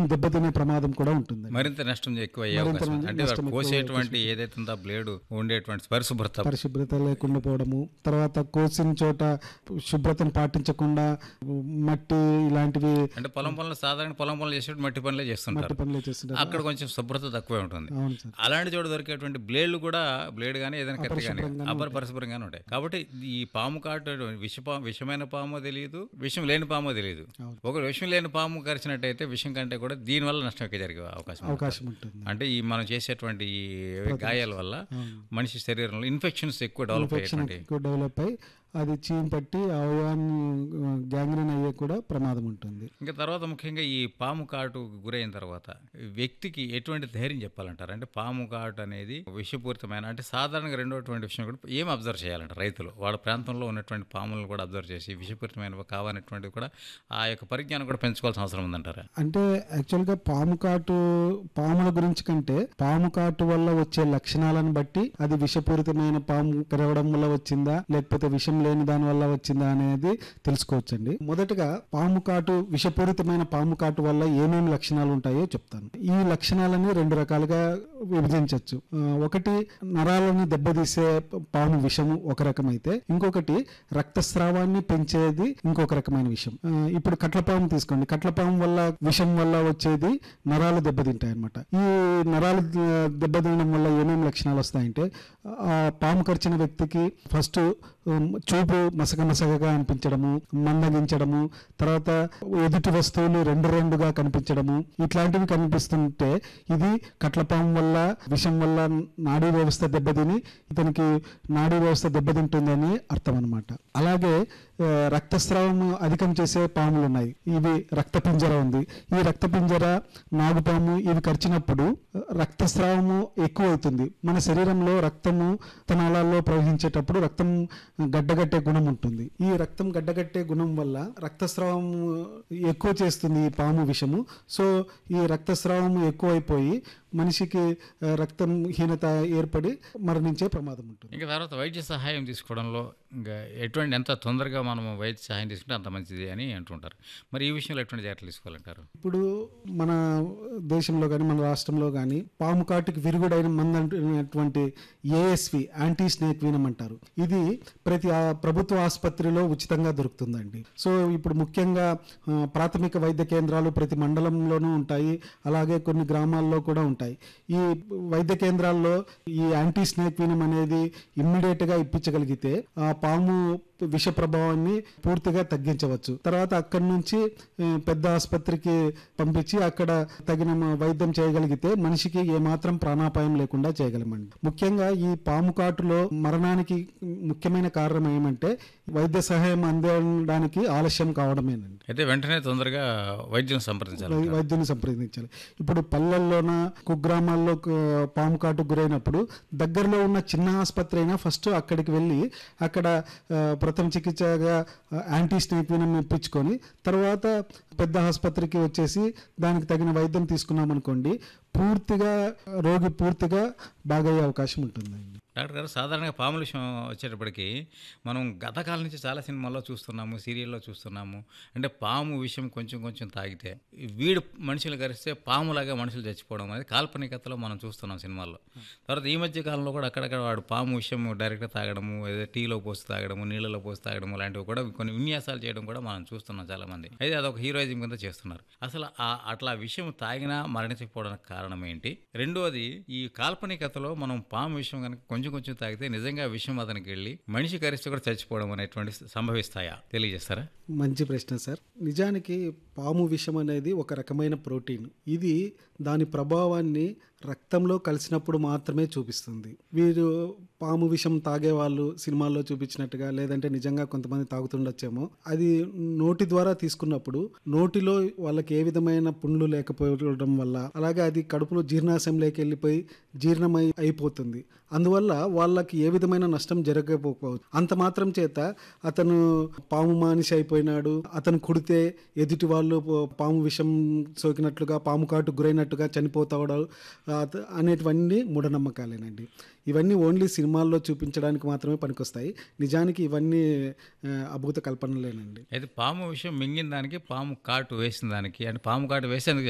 నరాలను దెబ్బతినే ప్రమాదం కూడా ఉంటుంది మరింత నష్టం ఎక్కువ అయ్యే మరింత అవకాశం ఉంది. అంటే నష్టం ఎక్కువ కోసేటువంటి ఏదైతే ఉందో బ్లేడ్ ఉండేటువంటి పరిశుభ్రత పరిశుభ్రత లేకుండా పోవడము తర్వాత కోసిన చోట శుభ్రతను పాటించకుండా మట్టి ఇలాంటివి అంటే పొలం పనులు సాధారణ పొలం పనులు చేసేటప్పుడు మట్టి పనులే చేస్తుంటారు మట్టి పనులు చేస్తుంటారు అక్కడ కొంచెం శుభ్రత తక్కువే ఉంటుంది అవును సార్ అలాంటి చోట దొరికేటువంటి బ్లేడ్లు కూడా బ్లేడ్ కానీ ఏదైనా కత్తి కానీ అపర పరిశుభ్రంగానే ఉంటాయి కాబట్టి ఈ పాము కాటు విష పాము విషమైన పామో తెలియదు విషం లేని పామో తెలియదు అవును. ఒక విషం లేని పాము కరిచినట్టయితే విషం కంటే కూడా దీనివల్ల నష్టం ఎక్కువ జరిగే అవకాశం ఉంది. అవకాశం ఉంటుంది అంటే ఈ మనం చేసేటువంటి ఈ గాయాల వల్ల అవును. మనిషి శరీరంలో ఇన్ఫెక్షన్స్ ఎక్కువ డెవలప్ ఇన్ఫెక్షన్ అయ్యేటువంటి ఎక్కువ డెవలప్ అయ్యి అది చీమ్ పట్టి అవయవాన్ని గ్యాంగ్రీన్ అయ్యే కూడా ప్రమాదం ఉంటుంది ఇంకా తర్వాత ముఖ్యంగా ఈ పాము కాటు గురైన తర్వాత వ్యక్తికి ఎటువంటి ధైర్యం చెప్పాలంటారు అంటే పాము కాటు అనేది విషపూరితమైన అంటే సాధారణంగా రెండోటువంటి విషయం కూడా ఏం అబ్జర్వ్ చేయాలంట రైతులు వాళ్ళ ప్రాంతంలో ఉన్నటువంటి పాములను కూడా అబ్జర్వ్ చేసి విషపూరితమైనవి కావాలనేటువంటిది కూడా ఆ యొక్క పరిజ్ఞానం కూడా పెంచుకోవాల్సిన అవసరం ఉందంటారా అంటే యాక్చువల్గా పాము కాటు పాముల గురించి కంటే పాము కాటు వల్ల వచ్చే లక్షణాలను బట్టి అది విషపూరితమైన పాము పెరగడం వల్ల వచ్చిందా లేకపోతే విషం లేని దాని వల్ల వచ్చిందా అనేది తెలుసుకోవచ్చండి మొదటగా పాము కాటు విషపూరితమైన పాము కాటు వల్ల ఏమేమి లక్షణాలు ఉంటాయో చెప్తాను ఈ లక్షణాలని రెండు రకాలుగా విభజించవచ్చు ఆ, ఒకటి నరాలను దెబ్బతీసే పాము విషము ఒక రకమైతే ఇంకొకటి రక్తస్రావాన్ని పెంచేది ఇంకొక రకమైన విషయం ఆ, ఇప్పుడు కట్లపాము తీసుకోండి కట్లపాము వల్ల విషం వల్ల వచ్చేది నరాలు దెబ్బతింటాయి అనమాట ఈ నరాలు ద- దెబ్బతినడం వల్ల ఏమేమి లక్షణాలు వస్తాయంటే ఆ పాము కరిచిన వ్యక్తికి ఫస్ట్ ఉమ్, చూపు మసక మసకగా అనిపించడము మందగించడము తర్వాత ఎదుటి వస్తువులు రెండు రెండుగా కనిపించడము ఇట్లాంటివి కనిపిస్తుంటే ఇది కట్లపాము వల్ల విషం వల్ల నాడీ వ్యవస్థ దెబ్బతిని ఇతనికి నాడీ వ్యవస్థ దెబ్బతింటుందని అర్థం అనమాట అలాగే ఆ, రక్తస్రావం అధికం చేసే పాములు ఉన్నాయి ఇవి రక్తపింజర ఉంది ఈ రక్తపింజర నాగుపాము ఇవి కరిచినప్పుడు ఆ, రక్తస్రావము ఎక్కువ అవుతుంది మన శరీరంలో రక్తము తనాలలో ప్రవహించేటప్పుడు రక్తం గడ్డగట్టే గుణం ఉంటుంది ఈ రక్తం గడ్డగట్టే గుణం వల్ల రక్తస్రావం ఎక్కువ చేస్తుంది ఈ పాము విషము సో ఈ రక్తస్రావం ఎక్కువైపోయి మనిషికి ఆ, రక్తం హీనత ఏర్పడి మరణించే ప్రమాదం ఉంటుంది ఇంకా తర్వాత వైద్య సహాయం తీసుకోవడంలో ఇంకా ఎటువంటి ఎంత తొందరగా మనం వైద్య సహాయం తీసుకుంటే అంత మంచిది అని అంటుంటారు మరి ఈ విషయంలో ఎటువంటి జాగ్రత్తలు తీసుకోవాలంటారు ఇప్పుడు మన దేశంలో కానీ మన రాష్ట్రంలో కానీ పాము కాటుకి విరుగుడైన మందు అంటున్నటువంటి ఏఎస్వి యాంటీ స్నేక్ వీనం అంటారు ఇది ప్రతి ఆ ప్రభుత్వ ఆసుపత్రిలో ఉచితంగా దొరుకుతుందండి సో ఇప్పుడు ముఖ్యంగా ఆ, ప్రాథమిక వైద్య కేంద్రాలు ప్రతి మండలంలోనూ ఉంటాయి అలాగే కొన్ని గ్రామాల్లో కూడా ఉంటాయి ఈ వైద్య కేంద్రాల్లో ఈ యాంటీ స్నేక్ వీనం అనేది ఇమ్మీడియట్ గా ఇప్పించగలిగితే ఆ పాము విష ప్రభావాన్ని పూర్తిగా తగ్గించవచ్చు తర్వాత అక్కడి నుంచి ఆ, పెద్ద ఆసుపత్రికి పంపించి అక్కడ తగిన మ- వైద్యం చేయగలిగితే మనిషికి ఏమాత్రం ప్రాణాపాయం లేకుండా చేయగలమండి ముఖ్యంగా ఈ పాము కాటులో మరణానికి ముఖ్యమైన కారణం ఏమంటే వైద్య సహాయం అందడానికి ఆలస్యం కావడమేనండి అయితే వెంటనే తొందరగా వైద్యం సంప్రదించాలి వై- వైద్యుని సంప్రదించాలి ఇప్పుడు పల్లెల్లోన కుగ్రామాల్లో కు- పాము కాటు గురైనప్పుడు దగ్గరలో ఉన్న చిన్న ఆసుపత్రి అయినా ఫస్ట్ అక్కడికి వెళ్ళి అక్కడ ఆ, ప్రథమ చికిత్సగా ఆ, యాంటీ స్నేక్ వీనం ఇప్పించుకొని తర్వాత పెద్ద ఆసుపత్రికి వచ్చేసి దానికి తగిన వైద్యం తీసుకున్నాం అనుకోండి పూర్తిగా రోగి పూర్తిగా బాగయ్యే అవకాశం ఉంటుందండి డాక్టర్ గారు సాధారణంగా పాముల విషయం వచ్చేటప్పటికి మనం గతకాలం నుంచి చాలా సినిమాల్లో చూస్తున్నాము సీరియల్లో చూస్తున్నాము అంటే పాము విషయం కొంచెం కొంచెం తాగితే ఈ వీడు మనుషులు కరిస్తే పాములాగా మనుషులు చచ్చిపోవడం అనేది కాల్పనికతలో మనం చూస్తున్నాం సినిమాల్లో తర్వాత ఈ మధ్య కాలంలో కూడా అక్కడక్కడ వాడు పాము విషయం డైరెక్ట్గా తాగడము ఏదో టీలో పోసి తాగడము నీళ్ళలో పోసి తాగడము లాంటివి కూడా కొన్ని విన్యాసాలు చేయడం కూడా మనం చూస్తున్నాం చాలామంది అయితే అదొక హీరోయిజం కింద చేస్తున్నారు అసలు ఆ అట్లా విషయం తాగినా మరణించకపోవడానికి కారణం ఏంటి రెండోది ఈ కాల్పనికతలో మనం పాము విషయం కనుక కొంచెం కొంచెం తాగితే నిజంగా విషయం అతనికి వెళ్ళి మనిషి కరిస్తే కూడా చచ్చిపోవడం అనేటువంటి సంభవిస్తాయా తెలియజేస్తారా మంచి ప్రశ్న సార్ నిజానికి పాము విషం అనేది ఒక రకమైన ప్రోటీన్ ఇది దాని ప్రభావాన్ని రక్తంలో కలిసినప్పుడు మాత్రమే చూపిస్తుంది వీరు పాము విషం తాగే వాళ్ళు సినిమాల్లో చూపించినట్టుగా లేదంటే నిజంగా కొంతమంది తాగుతుండొచ్చేమో అది నోటి ద్వారా తీసుకున్నప్పుడు నోటిలో వాళ్ళకి ఏ విధమైన పుండ్లు లేకపోవడం వల్ల అలాగే అది కడుపులో జీర్ణాశయంలోకి వెళ్ళిపోయి జీర్ణమై అయిపోతుంది అందువల్ల వాళ్ళకి ఏ విధమైన నష్టం జరగకపోవచ్చు అంత మాత్రం చేత అతను పాము మానిషి అయిపోయినాడు అతను కుడితే ఎదుటి వాళ్ళు ప- పాము విషం సోకినట్లుగా పాము కాటు గురైనట్టుగా చనిపోతాడు అత- అనేటివన్నీ మూఢనమ్మకాలేనండి ఇవన్నీ ఓన్లీ సినిమాల్లో చూపించడానికి మాత్రమే పనికొస్తాయి నిజానికి ఇవన్నీ ఆ, అభూత కల్పనలేనండి అయితే పాము విషయం మింగిన దానికి పాము కాటు వేసిన దానికి అంటే పాము కాటు వేసేందుకు